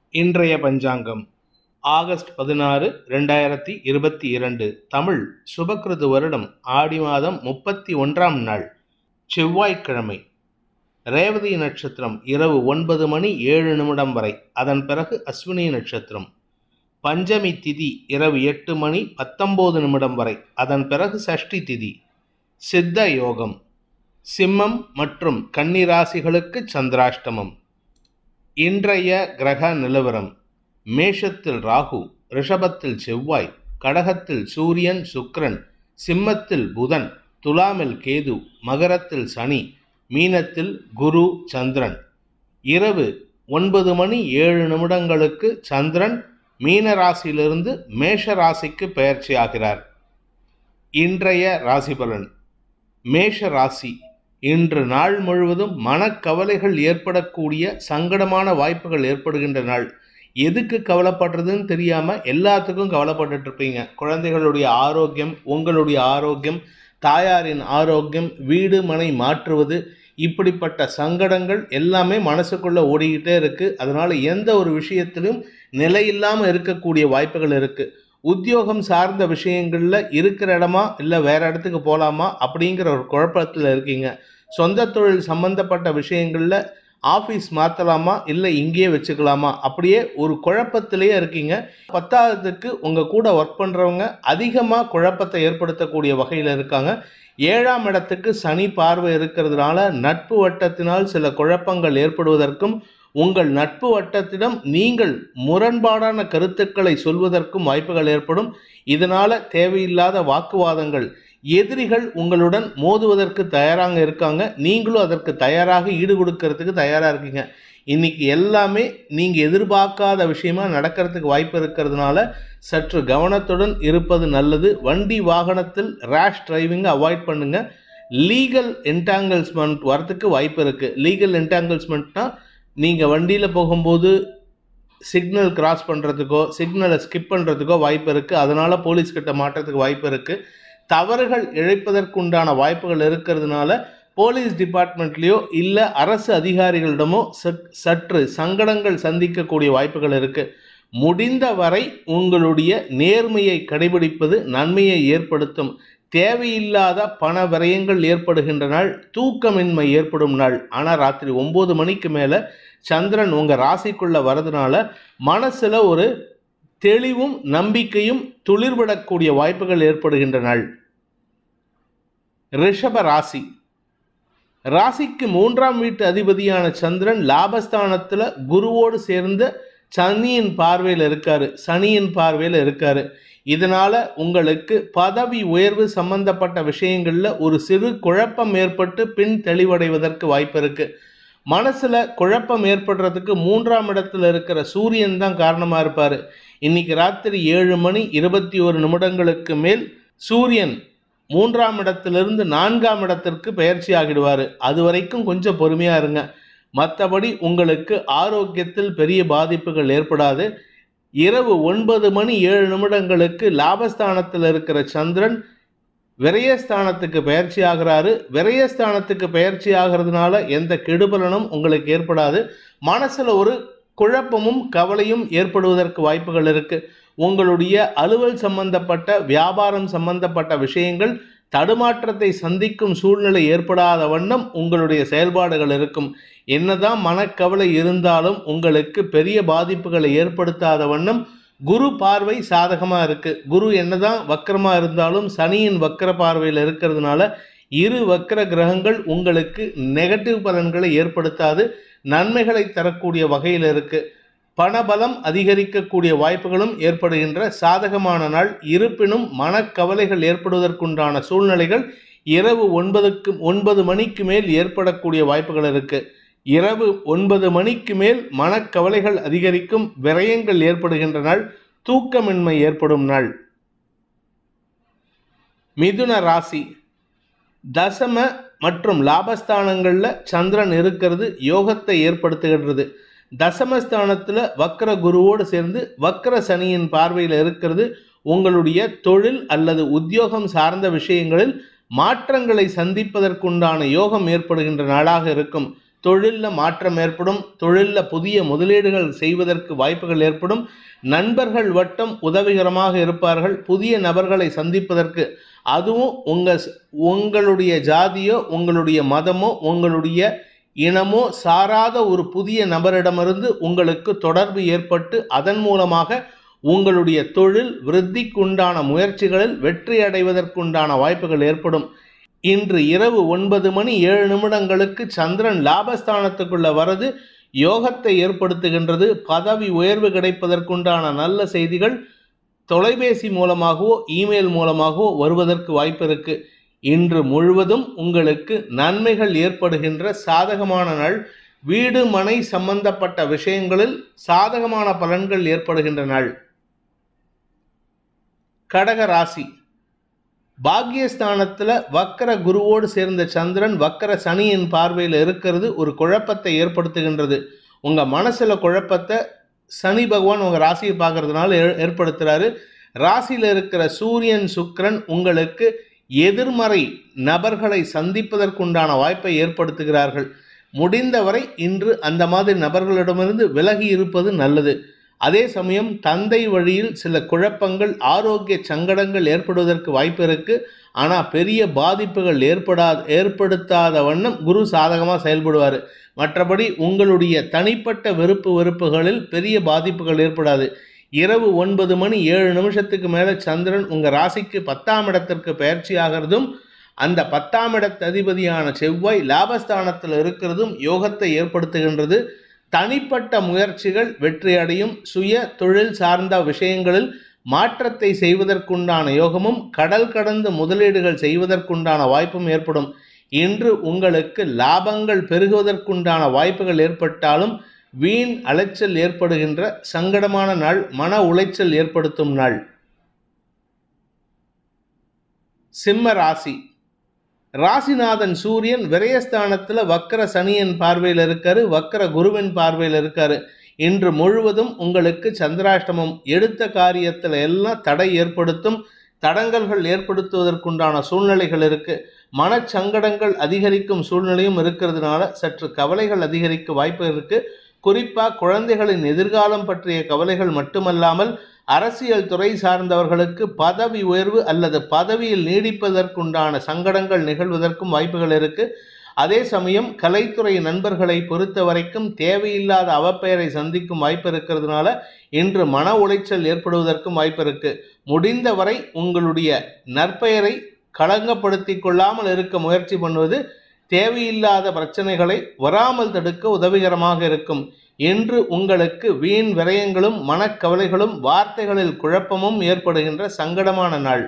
இன்றைய பஞ்சாங்கம் ஆகஸ்ட் பதினாறு ரெண்டாயிரத்தி இருபத்தி இரண்டு தமிழ் சுபக்கிருது வருடம் ஆடி மாதம் முப்பத்தி ஒன்றாம் நாள் செவ்வாய்க்கிழமை ரேவதி நட்சத்திரம் இரவு ஒன்பது மணி ஏழு நிமிடம் வரை அதன் பிறகு அஸ்வினி நட்சத்திரம் பஞ்சமி திதி இரவு எட்டு மணி பத்தொம்போது நிமிடம் வரை அதன் பிறகு சஷ்டி திதி சித்த யோகம் சிம்மம் மற்றும் கன்னிராசிகளுக்கு சந்திராஷ்டமம் இன்றைய கிரக நிலவரம் மேஷத்தில் ராகு ரிஷபத்தில் செவ்வாய் கடகத்தில் சூரியன் சுக்கிரன் சிம்மத்தில் புதன் துலாமில் கேது மகரத்தில் சனி மீனத்தில் குரு சந்திரன் இரவு ஒன்பது மணி ஏழு நிமிடங்களுக்கு சந்திரன் மீன ராசியிலிருந்து மேஷ ராசிக்கு பெயர்ச்சியாகிறார் இன்றைய ராசி பலன் மேஷ ராசி இன்று நாள் முழுவதும் மனக்கவலைகள் ஏற்படக்கூடிய சங்கடமான வாய்ப்புகள் ஏற்படுகின்ற நாள் எதுக்கு கவலைப்படுறதுன்னு தெரியாமல் எல்லாத்துக்கும் கவலைப்பட்டுட்டு இருப்பீங்க குழந்தைகளுடைய ஆரோக்கியம் உங்களுடைய ஆரோக்கியம் தாயாரின் ஆரோக்கியம் வீடு மனை மாற்றுவது இப்படிப்பட்ட சங்கடங்கள் எல்லாமே மனசுக்குள்ளே ஓடிக்கிட்டே இருக்குது அதனால் எந்த ஒரு விஷயத்திலும் நிலையில்லாமல் இருக்கக்கூடிய வாய்ப்புகள் இருக்குது உத்தியோகம் சார்ந்த விஷயங்களில் இருக்கிற இடமா இல்லை வேற இடத்துக்கு போகலாமா அப்படிங்கிற ஒரு குழப்பத்தில் இருக்கீங்க சொந்த தொழில் சம்பந்தப்பட்ட விஷயங்களில் ஆஃபீஸ் மாற்றலாமா இல்லை இங்கேயே வச்சுக்கலாமா அப்படியே ஒரு குழப்பத்திலேயே இருக்கீங்க பத்தாவதுக்கு உங்கள் கூட ஒர்க் பண்ணுறவங்க அதிகமாக குழப்பத்தை ஏற்படுத்தக்கூடிய வகையில் இருக்காங்க ஏழாம் இடத்துக்கு சனி பார்வை இருக்கிறதுனால நட்பு வட்டத்தினால் சில குழப்பங்கள் ஏற்படுவதற்கும் உங்கள் நட்பு வட்டத்திடம் நீங்கள் முரண்பாடான கருத்துக்களை சொல்வதற்கும் வாய்ப்புகள் ஏற்படும் இதனால தேவையில்லாத வாக்குவாதங்கள் எதிரிகள் உங்களுடன் மோதுவதற்கு தயாராக இருக்காங்க நீங்களும் அதற்கு தயாராக ஈடு கொடுக்கறதுக்கு தயாராக இருக்கீங்க இன்னைக்கு எல்லாமே நீங்கள் எதிர்பார்க்காத விஷயமா நடக்கிறதுக்கு வாய்ப்பு இருக்கிறதுனால சற்று கவனத்துடன் இருப்பது நல்லது வண்டி வாகனத்தில் ரேஷ் டிரைவிங்கை அவாய்ட் பண்ணுங்க லீகல் என்டாங்கிள்ஸ்மெண்ட் வரத்துக்கு வாய்ப்பு இருக்குது லீகல் என்டாங்கிள்ஸ்மெண்ட்னா நீங்கள் வண்டியில் போகும்போது சிக்னல் கிராஸ் பண்ணுறதுக்கோ சிக்னலை ஸ்கிப் பண்ணுறதுக்கோ வாய்ப்பு இருக்குது அதனால் போலீஸ்கிட்ட மாட்டுறதுக்கு வாய்ப்பு இருக்குது தவறுகள் இழைப்பதற்குண்டான வாய்ப்புகள் இருக்கிறதுனால போலீஸ் டிபார்ட்மெண்ட்லேயோ இல்லை அரசு அதிகாரிகளிடமோ சற்று சங்கடங்கள் சந்திக்கக்கூடிய வாய்ப்புகள் இருக்குது முடிந்த வரை உங்களுடைய நேர்மையை கடைபிடிப்பது நன்மையை ஏற்படுத்தும் தேவையில்லாத பண விரயங்கள் ஏற்படுகின்ற நாள் தூக்கமின்மை ஏற்படும் நாள் ஆனால் ராத்திரி ஒம்பது மணிக்கு மேலே சந்திரன் உங்கள் ராசிக்குள்ளே வரதுனால மனசில் ஒரு தெளிவும் நம்பிக்கையும் துளிர்விடக்கூடிய வாய்ப்புகள் ஏற்படுகின்ற நாள் ரிஷப ராசி ராசிக்கு மூன்றாம் வீட்டு அதிபதியான சந்திரன் லாபஸ்தானத்தில் குருவோடு சேர்ந்த சனியின் பார்வையில் இருக்காரு சனியின் பார்வையில் இருக்காரு இதனால உங்களுக்கு பதவி உயர்வு சம்பந்தப்பட்ட விஷயங்களில் ஒரு சிறு குழப்பம் ஏற்பட்டு பின் தெளிவடைவதற்கு வாய்ப்பு இருக்கு மனசுல குழப்பம் ஏற்படுறதுக்கு மூன்றாம் இடத்துல இருக்கிற சூரியன் தான் காரணமா இருப்பாரு இன்னைக்கு ராத்திரி ஏழு மணி இருபத்தி ஒரு நிமிடங்களுக்கு மேல் சூரியன் மூன்றாம் இடத்திலிருந்து நான்காம் இடத்திற்கு பயிற்சி ஆகிடுவார் அது வரைக்கும் கொஞ்சம் பொறுமையாக இருங்க மற்றபடி உங்களுக்கு ஆரோக்கியத்தில் பெரிய பாதிப்புகள் ஏற்படாது இரவு ஒன்பது மணி ஏழு நிமிடங்களுக்கு லாபஸ்தானத்தில் இருக்கிற சந்திரன் விரயஸ்தானத்துக்கு பயிற்சி ஆகிறாரு விரயஸ்தானத்துக்கு பயிற்சி ஆகிறதுனால எந்த கெடுபலனும் உங்களுக்கு ஏற்படாது மனசில் ஒரு குழப்பமும் கவலையும் ஏற்படுவதற்கு வாய்ப்புகள் இருக்குது உங்களுடைய அலுவல் சம்பந்தப்பட்ட வியாபாரம் சம்பந்தப்பட்ட விஷயங்கள் தடுமாற்றத்தை சந்திக்கும் சூழ்நிலை ஏற்படாத வண்ணம் உங்களுடைய செயல்பாடுகள் இருக்கும் என்னதான் மனக்கவலை இருந்தாலும் உங்களுக்கு பெரிய பாதிப்புகளை ஏற்படுத்தாத வண்ணம் குரு பார்வை சாதகமாக இருக்கு குரு என்னதான் வக்கரமாக இருந்தாலும் சனியின் வக்கர பார்வையில் இருக்கிறதுனால இரு வக்கர கிரகங்கள் உங்களுக்கு நெகட்டிவ் பலன்களை ஏற்படுத்தாது நன்மைகளை தரக்கூடிய வகையில் இருக்கு பணபலம் அதிகரிக்கக்கூடிய வாய்ப்புகளும் ஏற்படுகின்ற சாதகமான நாள் இருப்பினும் மனக்கவலைகள் ஏற்படுவதற்குண்டான சூழ்நிலைகள் இரவு ஒன்பதுக்கு ஒன்பது மணிக்கு மேல் ஏற்படக்கூடிய வாய்ப்புகள் இருக்கு இரவு ஒன்பது மணிக்கு மேல் மனக்கவலைகள் அதிகரிக்கும் விரயங்கள் ஏற்படுகின்ற நாள் தூக்கமின்மை ஏற்படும் நாள் மிதுன ராசி தசம மற்றும் லாபஸ்தானங்களில் சந்திரன் இருக்கிறது யோகத்தை ஏற்படுத்துகின்றது தசமஸ்தானத்தில் வக்கர குருவோடு சேர்ந்து வக்கர சனியின் பார்வையில் இருக்கிறது உங்களுடைய தொழில் அல்லது உத்தியோகம் சார்ந்த விஷயங்களில் மாற்றங்களை சந்திப்பதற்குண்டான யோகம் ஏற்படுகின்ற நாளாக இருக்கும் தொழிலில் மாற்றம் ஏற்படும் தொழிலில் புதிய முதலீடுகள் செய்வதற்கு வாய்ப்புகள் ஏற்படும் நண்பர்கள் வட்டம் உதவிகரமாக இருப்பார்கள் புதிய நபர்களை சந்திப்பதற்கு அதுவும் உங்கள் உங்களுடைய ஜாதியோ உங்களுடைய மதமோ உங்களுடைய இனமோ சாராத ஒரு புதிய நபரிடமிருந்து உங்களுக்கு தொடர்பு ஏற்பட்டு அதன் மூலமாக உங்களுடைய தொழில் விருத்திக்குண்டான முயற்சிகளில் வெற்றி அடைவதற்குண்டான வாய்ப்புகள் ஏற்படும் இன்று இரவு ஒன்பது மணி ஏழு நிமிடங்களுக்கு சந்திரன் லாபஸ்தானத்துக்குள்ள வரது யோகத்தை ஏற்படுத்துகின்றது பதவி உயர்வு கிடைப்பதற்குண்டான நல்ல செய்திகள் தொலைபேசி மூலமாகவோ இமெயில் மூலமாகவோ வருவதற்கு வாய்ப்பு இருக்கு இன்று முழுவதும் உங்களுக்கு நன்மைகள் ஏற்படுகின்ற சாதகமான நாள் வீடு மனை சம்பந்தப்பட்ட விஷயங்களில் சாதகமான பலன்கள் ஏற்படுகின்ற நாள் கடக ராசி பாக்கியஸ்தானத்தில் வக்கர குருவோடு சேர்ந்த சந்திரன் வக்கர சனியின் பார்வையில் இருக்கிறது ஒரு குழப்பத்தை ஏற்படுத்துகின்றது உங்கள் மனசில் குழப்பத்தை சனி பகவான் உங்கள் ராசியை பார்க்கறதுனால ஏ- ஏற்படுத்துகிறாரு ராசியில் இருக்கிற சூரியன் சுக்கிரன் உங்களுக்கு எதிர்மறை நபர்களை சந்திப்பதற்குண்டான வாய்ப்பை ஏற்படுத்துகிறார்கள் முடிந்தவரை இன்று அந்த மாதிரி நபர்களிடமிருந்து விலகி இருப்பது நல்லது அதே சமயம் தந்தை வழியில் சில குழப்பங்கள் ஆரோக்கிய சங்கடங்கள் ஏற்படுவதற்கு வாய்ப்பு இருக்கு ஆனால் பெரிய பாதிப்புகள் ஏற்படா ஏற்படுத்தாத வண்ணம் குரு சாதகமாக செயல்படுவார் மற்றபடி உங்களுடைய தனிப்பட்ட வெறுப்பு வெறுப்புகளில் பெரிய பாதிப்புகள் ஏற்படாது இரவு ஒன்பது மணி ஏழு நிமிஷத்துக்கு மேலே சந்திரன் உங்கள் ராசிக்கு பத்தாம் இடத்திற்கு பயிற்சி ஆகிறதும் அந்த பத்தாம் இடத்து அதிபதியான செவ்வாய் லாபஸ்தானத்தில் இருக்கிறதும் யோகத்தை ஏற்படுத்துகின்றது தனிப்பட்ட முயற்சிகள் வெற்றியடையும் சுய தொழில் சார்ந்த விஷயங்களில் மாற்றத்தை செய்வதற்குண்டான யோகமும் கடல் கடந்து முதலீடுகள் செய்வதற்குண்டான வாய்ப்பும் ஏற்படும் இன்று உங்களுக்கு லாபங்கள் பெருகுவதற்குண்டான வாய்ப்புகள் ஏற்பட்டாலும் வீண் அலைச்சல் ஏற்படுகின்ற சங்கடமான நாள் மன உளைச்சல் ஏற்படுத்தும் நாள் சிம்ம ராசி ராசிநாதன் சூரியன் விரயஸ்தானத்தில் வக்கர சனியின் பார்வையில் இருக்காரு வக்கர குருவின் பார்வையில் இருக்காரு இன்று முழுவதும் உங்களுக்கு சந்திராஷ்டமம் எடுத்த காரியத்தில் எல்லாம் தடை ஏற்படுத்தும் தடங்கல்கள் ஏற்படுத்துவதற்குண்டான சூழ்நிலைகள் இருக்கு மனச்சங்கடங்கள் அதிகரிக்கும் சூழ்நிலையும் இருக்கிறதுனால சற்று கவலைகள் அதிகரிக்க வாய்ப்பு இருக்கு குறிப்பா குழந்தைகளின் எதிர்காலம் பற்றிய கவலைகள் மட்டுமல்லாமல் அரசியல் துறை சார்ந்தவர்களுக்கு பதவி உயர்வு அல்லது பதவியில் நீடிப்பதற்குண்டான சங்கடங்கள் நிகழ்வதற்கும் வாய்ப்புகள் இருக்கு அதே சமயம் கலைத்துறை நண்பர்களை பொறுத்த வரைக்கும் தேவையில்லாத அவப்பெயரை சந்திக்கும் வாய்ப்பு இருக்கிறதுனால இன்று மன உளைச்சல் ஏற்படுவதற்கும் வாய்ப்பு இருக்கு முடிந்தவரை உங்களுடைய நற்பெயரை களங்கப்படுத்தி கொள்ளாமல் இருக்க முயற்சி பண்ணுவது தேவையில்லாத பிரச்சனைகளை வராமல் தடுக்க உதவிகரமாக இருக்கும் என்று உங்களுக்கு வீண் விரயங்களும் மனக்கவலைகளும் வார்த்தைகளில் குழப்பமும் ஏற்படுகின்ற சங்கடமான நாள்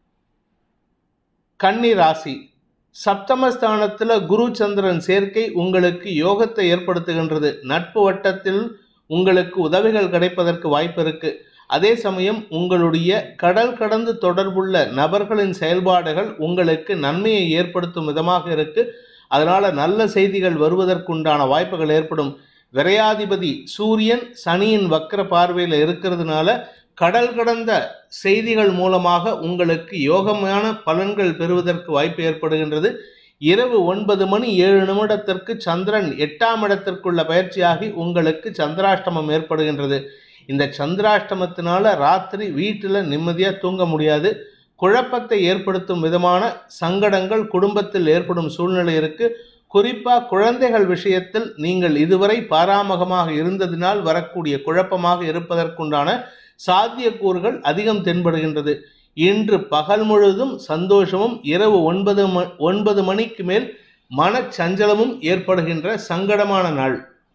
கன்னி ராசி சப்தமஸ்தானத்தில் குரு சந்திரன் சேர்க்கை உங்களுக்கு யோகத்தை ஏற்படுத்துகின்றது நட்பு வட்டத்தில் உங்களுக்கு உதவிகள் கிடைப்பதற்கு வாய்ப்பு இருக்கு அதே சமயம் உங்களுடைய கடல் கடந்து தொடர்புள்ள நபர்களின் செயல்பாடுகள் உங்களுக்கு நன்மையை ஏற்படுத்தும் விதமாக இருக்கு அதனால நல்ல செய்திகள் வருவதற்குண்டான வாய்ப்புகள் ஏற்படும் விரையாதிபதி சூரியன் சனியின் வக்கர பார்வையில் இருக்கிறதுனால கடல் கடந்த செய்திகள் மூலமாக உங்களுக்கு யோகமான பலன்கள் பெறுவதற்கு வாய்ப்பு ஏற்படுகின்றது இரவு ஒன்பது மணி ஏழு நிமிடத்திற்கு சந்திரன் எட்டாம் இடத்திற்குள்ள பயிற்சியாகி உங்களுக்கு சந்திராஷ்டமம் ஏற்படுகின்றது இந்த சந்திராஷ்டமத்தினால ராத்திரி வீட்டில் நிம்மதியாக தூங்க முடியாது குழப்பத்தை ஏற்படுத்தும் விதமான சங்கடங்கள் குடும்பத்தில் ஏற்படும் சூழ்நிலை இருக்கு குறிப்பா குழந்தைகள் விஷயத்தில் நீங்கள் இதுவரை பாராமுகமாக இருந்ததினால் வரக்கூடிய குழப்பமாக இருப்பதற்குண்டான சாத்தியக்கூறுகள் அதிகம் தென்படுகின்றது இன்று பகல் முழுவதும் சந்தோஷமும் இரவு ஒன்பது ம ஒன்பது மணிக்கு மேல் மனச்சஞ்சலமும் ஏற்படுகின்ற சங்கடமான நாள்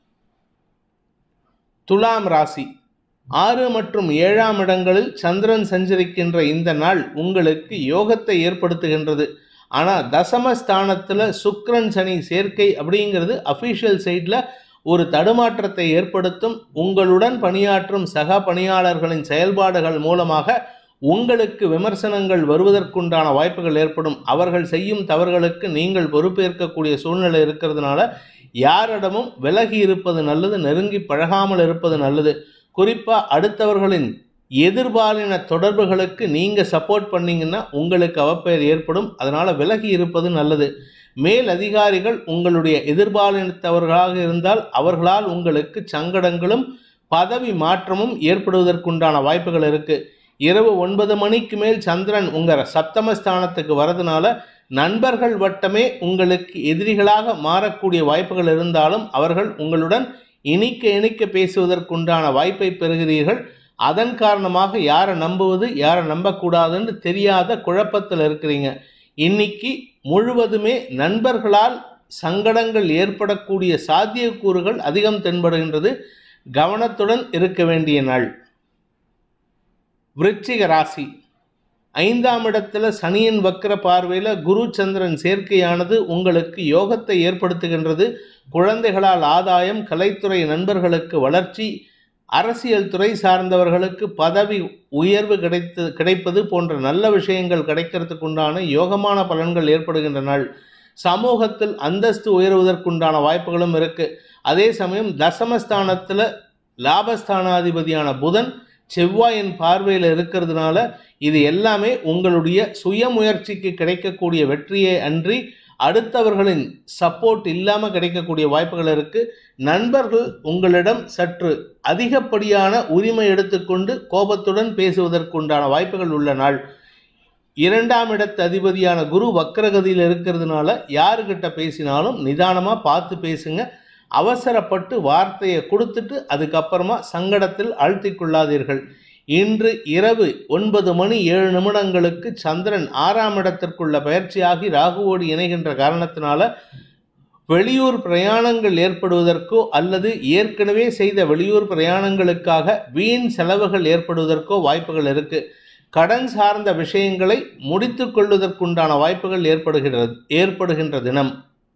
துலாம் ராசி ஆறு மற்றும் ஏழாம் இடங்களில் சந்திரன் சஞ்சரிக்கின்ற இந்த நாள் உங்களுக்கு யோகத்தை ஏற்படுத்துகின்றது ஆனால் தசமஸ்தானத்தில் சுக்கிரன் சனி சேர்க்கை அப்படிங்கிறது அஃபிஷியல் சைடில் ஒரு தடுமாற்றத்தை ஏற்படுத்தும் உங்களுடன் பணியாற்றும் சக பணியாளர்களின் செயல்பாடுகள் மூலமாக உங்களுக்கு விமர்சனங்கள் வருவதற்குண்டான வாய்ப்புகள் ஏற்படும் அவர்கள் செய்யும் தவறுகளுக்கு நீங்கள் பொறுப்பேற்கக்கூடிய சூழ்நிலை இருக்கிறதுனால யாரிடமும் விலகி இருப்பது நல்லது நெருங்கி பழகாமல் இருப்பது நல்லது குறிப்பாக அடுத்தவர்களின் எதிர்பாலின தொடர்புகளுக்கு நீங்கள் சப்போர்ட் பண்ணீங்கன்னா உங்களுக்கு அவப்பெயர் ஏற்படும் அதனால் விலகி இருப்பது நல்லது மேல் அதிகாரிகள் உங்களுடைய எதிர்பாலினத்தவர்களாக இருந்தால் அவர்களால் உங்களுக்கு சங்கடங்களும் பதவி மாற்றமும் ஏற்படுவதற்குண்டான வாய்ப்புகள் இருக்கு இரவு ஒன்பது மணிக்கு மேல் சந்திரன் உங்க சப்தமஸ்தானத்துக்கு வரதுனால நண்பர்கள் வட்டமே உங்களுக்கு எதிரிகளாக மாறக்கூடிய வாய்ப்புகள் இருந்தாலும் அவர்கள் உங்களுடன் இனிக்க இனிக்க பேசுவதற்குண்டான வாய்ப்பை பெறுகிறீர்கள் அதன் காரணமாக யாரை நம்புவது யாரை நம்பக்கூடாதுன்னு தெரியாத குழப்பத்தில் இருக்கிறீங்க இன்னைக்கு முழுவதுமே நண்பர்களால் சங்கடங்கள் ஏற்படக்கூடிய சாத்தியக்கூறுகள் அதிகம் தென்படுகின்றது கவனத்துடன் இருக்க வேண்டிய நாள் விருச்சிக ராசி ஐந்தாம் இடத்துல சனியின் வக்கர பார்வையில் குரு சந்திரன் சேர்க்கையானது உங்களுக்கு யோகத்தை ஏற்படுத்துகின்றது குழந்தைகளால் ஆதாயம் கலைத்துறை நண்பர்களுக்கு வளர்ச்சி அரசியல் துறை சார்ந்தவர்களுக்கு பதவி உயர்வு கிடைத்து கிடைப்பது போன்ற நல்ல விஷயங்கள் கிடைக்கிறதுக்கு உண்டான யோகமான பலன்கள் ஏற்படுகின்ற நாள் சமூகத்தில் அந்தஸ்து உயர்வதற்குண்டான வாய்ப்புகளும் இருக்கு அதே சமயம் தசமஸ்தானத்தில் லாபஸ்தானாதிபதியான புதன் செவ்வாயின் பார்வையில் இருக்கிறதுனால இது எல்லாமே உங்களுடைய சுயமுயற்சிக்கு கிடைக்கக்கூடிய வெற்றியை அன்றி அடுத்தவர்களின் சப்போர்ட் இல்லாமல் கிடைக்கக்கூடிய வாய்ப்புகள் இருக்கு நண்பர்கள் உங்களிடம் சற்று அதிகப்படியான உரிமை எடுத்துக்கொண்டு கோபத்துடன் பேசுவதற்குண்டான வாய்ப்புகள் உள்ள நாள் இரண்டாம் இடத்து அதிபதியான குரு வக்கரகதியில் இருக்கிறதுனால யாருக்கிட்ட பேசினாலும் நிதானமாக பார்த்து பேசுங்க அவசரப்பட்டு வார்த்தையை கொடுத்துட்டு அதுக்கப்புறமா சங்கடத்தில் அழுத்திக் கொள்ளாதீர்கள் இன்று இரவு ஒன்பது மணி ஏழு நிமிடங்களுக்கு சந்திரன் ஆறாம் இடத்திற்குள்ள பயிற்சியாகி ராகுவோடு இணைகின்ற காரணத்தினால வெளியூர் பிரயாணங்கள் ஏற்படுவதற்கோ அல்லது ஏற்கனவே செய்த வெளியூர் பிரயாணங்களுக்காக வீண் செலவுகள் ஏற்படுவதற்கோ வாய்ப்புகள் இருக்கு கடன் சார்ந்த விஷயங்களை முடித்து கொள்வதற்குண்டான வாய்ப்புகள் ஏற்படுகிறது ஏற்படுகின்ற தினம்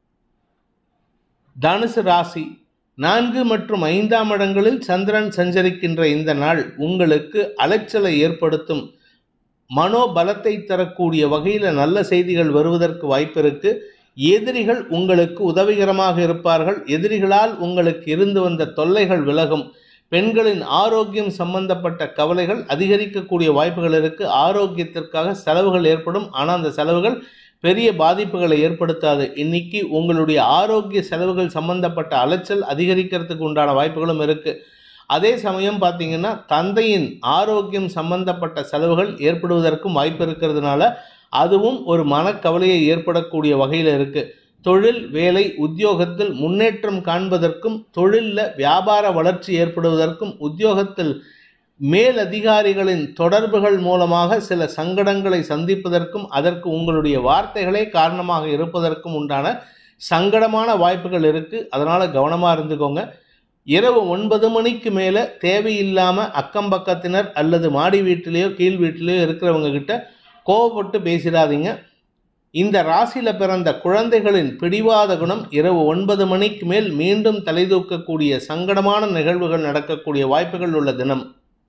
தனுசு ராசி நான்கு மற்றும் ஐந்தாம் இடங்களில் சந்திரன் சஞ்சரிக்கின்ற இந்த நாள் உங்களுக்கு அலைச்சலை ஏற்படுத்தும் மனோபலத்தை தரக்கூடிய வகையில் நல்ல செய்திகள் வருவதற்கு வாய்ப்பு இருக்கு எதிரிகள் உங்களுக்கு உதவிகரமாக இருப்பார்கள் எதிரிகளால் உங்களுக்கு இருந்து வந்த தொல்லைகள் விலகும் பெண்களின் ஆரோக்கியம் சம்பந்தப்பட்ட கவலைகள் அதிகரிக்கக்கூடிய வாய்ப்புகள் இருக்கு ஆரோக்கியத்திற்காக செலவுகள் ஏற்படும் ஆனால் அந்த செலவுகள் பெரிய பாதிப்புகளை ஏற்படுத்தாது இன்னைக்கு உங்களுடைய ஆரோக்கிய செலவுகள் சம்பந்தப்பட்ட அலைச்சல் அதிகரிக்கிறதுக்கு உண்டான வாய்ப்புகளும் இருக்கு அதே சமயம் பார்த்தீங்கன்னா தந்தையின் ஆரோக்கியம் சம்பந்தப்பட்ட செலவுகள் ஏற்படுவதற்கும் வாய்ப்பு இருக்கிறதுனால அதுவும் ஒரு மனக்கவலையை ஏற்படக்கூடிய வகையில் இருக்கு தொழில் வேலை உத்தியோகத்தில் முன்னேற்றம் காண்பதற்கும் தொழிலில் வியாபார வளர்ச்சி ஏற்படுவதற்கும் உத்தியோகத்தில் மேலதிகாரிகளின் தொடர்புகள் மூலமாக சில சங்கடங்களை சந்திப்பதற்கும் அதற்கு உங்களுடைய வார்த்தைகளே காரணமாக இருப்பதற்கும் உண்டான சங்கடமான வாய்ப்புகள் இருக்குது அதனால் கவனமாக இருந்துக்கோங்க இரவு ஒன்பது மணிக்கு மேலே தேவையில்லாமல் அக்கம் பக்கத்தினர் அல்லது மாடி வீட்டிலேயோ கீழ் வீட்டிலேயோ இருக்கிறவங்க கிட்ட கோவப்பட்டு பேசிடாதீங்க இந்த ராசியில் பிறந்த குழந்தைகளின் பிடிவாத குணம் இரவு ஒன்பது மணிக்கு மேல் மீண்டும் தலைதூக்கக்கூடிய சங்கடமான நிகழ்வுகள் நடக்கக்கூடிய வாய்ப்புகள் உள்ள தினம்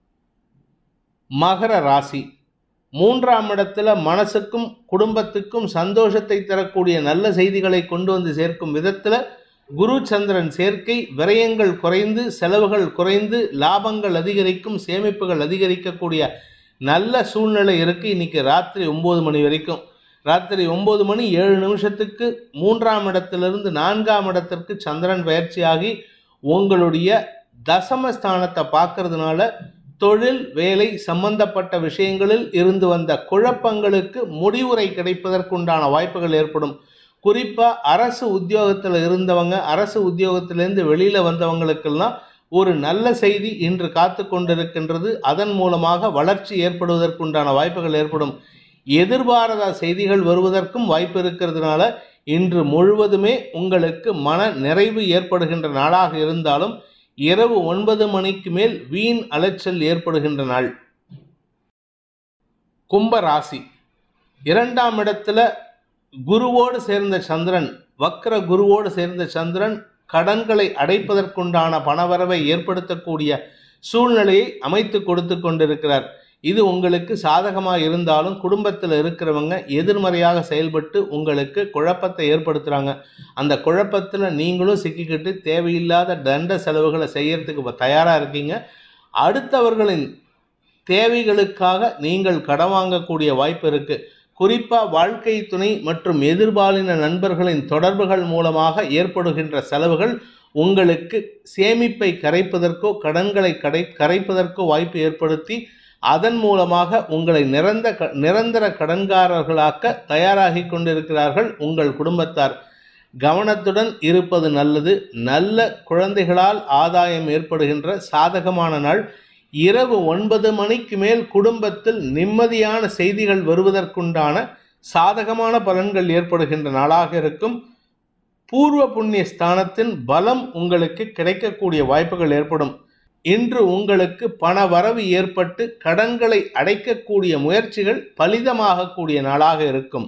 மகர ராசி மூன்றாம் இடத்துல மனசுக்கும் குடும்பத்துக்கும் சந்தோஷத்தை தரக்கூடிய நல்ல செய்திகளை கொண்டு வந்து சேர்க்கும் விதத்தில் குரு சந்திரன் சேர்க்கை விரயங்கள் குறைந்து செலவுகள் குறைந்து லாபங்கள் அதிகரிக்கும் சேமிப்புகள் அதிகரிக்கக்கூடிய நல்ல சூழ்நிலை இருக்கு இன்னைக்கு ராத்திரி ஒம்பது மணி வரைக்கும் ராத்திரி ஒம்பது மணி ஏழு நிமிஷத்துக்கு மூன்றாம் இடத்திலிருந்து நான்காம் இடத்திற்கு சந்திரன் பயிற்சியாகி உங்களுடைய தசமஸ்தானத்தை பார்க்கறதுனால தொழில் வேலை சம்பந்தப்பட்ட விஷயங்களில் இருந்து வந்த குழப்பங்களுக்கு முடிவுரை கிடைப்பதற்குண்டான வாய்ப்புகள் ஏற்படும் குறிப்பாக அரசு உத்தியோகத்தில் இருந்தவங்க அரசு உத்தியோகத்திலேருந்து வெளியில் வந்தவங்களுக்கெல்லாம் ஒரு நல்ல செய்தி இன்று காத்து கொண்டிருக்கின்றது அதன் மூலமாக வளர்ச்சி ஏற்படுவதற்குண்டான வாய்ப்புகள் ஏற்படும் எதிர்பாராத செய்திகள் வருவதற்கும் வாய்ப்பு இருக்கிறதுனால இன்று முழுவதுமே உங்களுக்கு மன நிறைவு ஏற்படுகின்ற நாளாக இருந்தாலும் இரவு ஒன்பது மணிக்கு மேல் வீண் அலைச்சல் ஏற்படுகின்ற நாள் கும்ப ராசி இரண்டாம் இடத்துல குருவோடு சேர்ந்த சந்திரன் வக்ர குருவோடு சேர்ந்த சந்திரன் கடன்களை அடைப்பதற்குண்டான பணவரவை ஏற்படுத்தக்கூடிய சூழ்நிலையை அமைத்து கொடுத்து கொண்டிருக்கிறார் இது உங்களுக்கு சாதகமாக இருந்தாலும் குடும்பத்தில் இருக்கிறவங்க எதிர்மறையாக செயல்பட்டு உங்களுக்கு குழப்பத்தை ஏற்படுத்துகிறாங்க அந்த குழப்பத்தில் நீங்களும் சிக்கிக்கிட்டு தேவையில்லாத தண்ட செலவுகளை செய்யறதுக்கு தயாராக இருக்கீங்க அடுத்தவர்களின் தேவைகளுக்காக நீங்கள் கடன் வாங்கக்கூடிய வாய்ப்பு இருக்குது குறிப்பா வாழ்க்கை துணை மற்றும் எதிர்பாலின நண்பர்களின் தொடர்புகள் மூலமாக ஏற்படுகின்ற செலவுகள் உங்களுக்கு சேமிப்பை கரைப்பதற்கோ கடன்களை கடை கரைப்பதற்கோ வாய்ப்பு ஏற்படுத்தி அதன் மூலமாக உங்களை நிரந்த நிரந்தர கடன்காரர்களாக்க தயாராகி கொண்டிருக்கிறார்கள் உங்கள் குடும்பத்தார் கவனத்துடன் இருப்பது நல்லது நல்ல குழந்தைகளால் ஆதாயம் ஏற்படுகின்ற சாதகமான நாள் இரவு ஒன்பது மணிக்கு மேல் குடும்பத்தில் நிம்மதியான செய்திகள் வருவதற்குண்டான சாதகமான பலன்கள் ஏற்படுகின்ற நாளாக இருக்கும் பூர்வ புண்ணிய ஸ்தானத்தின் பலம் உங்களுக்கு கிடைக்கக்கூடிய வாய்ப்புகள் ஏற்படும் இன்று உங்களுக்கு பண வரவு ஏற்பட்டு கடன்களை அடைக்கக்கூடிய முயற்சிகள் பலிதமாகக்கூடிய நாளாக இருக்கும்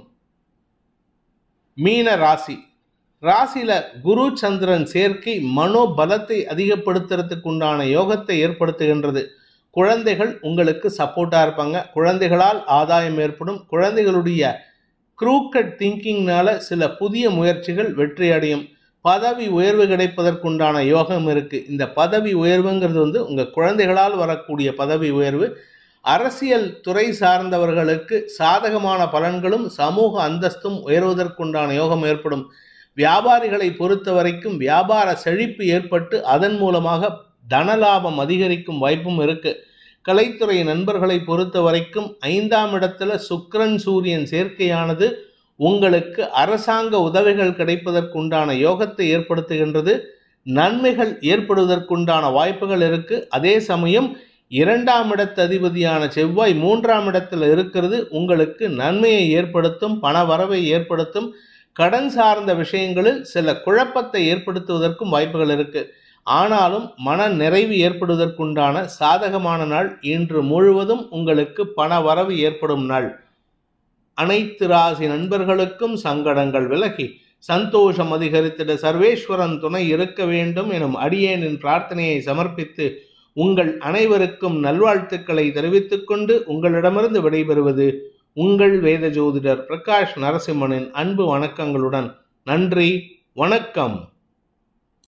மீன ராசி ராசியில குரு சந்திரன் சேர்க்கை மனோபலத்தை அதிகப்படுத்துறதுக்கு உண்டான யோகத்தை ஏற்படுத்துகின்றது குழந்தைகள் உங்களுக்கு சப்போர்ட்டாக இருப்பாங்க குழந்தைகளால் ஆதாயம் ஏற்படும் குழந்தைகளுடைய க்ரூக்கட் திங்கிங்னால சில புதிய முயற்சிகள் வெற்றி அடையும் பதவி உயர்வு கிடைப்பதற்குண்டான யோகம் இருக்கு இந்த பதவி உயர்வுங்கிறது வந்து உங்க குழந்தைகளால் வரக்கூடிய பதவி உயர்வு அரசியல் துறை சார்ந்தவர்களுக்கு சாதகமான பலன்களும் சமூக அந்தஸ்தும் உயர்வதற்குண்டான யோகம் ஏற்படும் வியாபாரிகளை பொறுத்த வரைக்கும் வியாபார செழிப்பு ஏற்பட்டு அதன் மூலமாக தனலாபம் அதிகரிக்கும் வாய்ப்பும் இருக்கு கலைத்துறை நண்பர்களை பொறுத்த வரைக்கும் ஐந்தாம் இடத்துல சுக்கிரன் சூரியன் சேர்க்கையானது உங்களுக்கு அரசாங்க உதவிகள் கிடைப்பதற்குண்டான யோகத்தை ஏற்படுத்துகின்றது நன்மைகள் ஏற்படுவதற்குண்டான வாய்ப்புகள் இருக்கு அதே சமயம் இரண்டாம் இடத்து அதிபதியான செவ்வாய் மூன்றாம் இடத்துல இருக்கிறது உங்களுக்கு நன்மையை ஏற்படுத்தும் பண வரவை ஏற்படுத்தும் கடன் சார்ந்த விஷயங்களில் சில குழப்பத்தை ஏற்படுத்துவதற்கும் வாய்ப்புகள் இருக்கு ஆனாலும் மன நிறைவு ஏற்படுவதற்குண்டான சாதகமான நாள் இன்று முழுவதும் உங்களுக்கு பண வரவு ஏற்படும் நாள் அனைத்து ராசி நண்பர்களுக்கும் சங்கடங்கள் விலகி சந்தோஷம் அதிகரித்திட சர்வேஸ்வரன் துணை இருக்க வேண்டும் எனும் அடியேனின் பிரார்த்தனையை சமர்ப்பித்து உங்கள் அனைவருக்கும் நல்வாழ்த்துக்களை தெரிவித்துக் கொண்டு உங்களிடமிருந்து விடைபெறுவது உங்கள் வேத ஜோதிடர் பிரகாஷ் நரசிம்மனின் அன்பு வணக்கங்களுடன் நன்றி வணக்கம்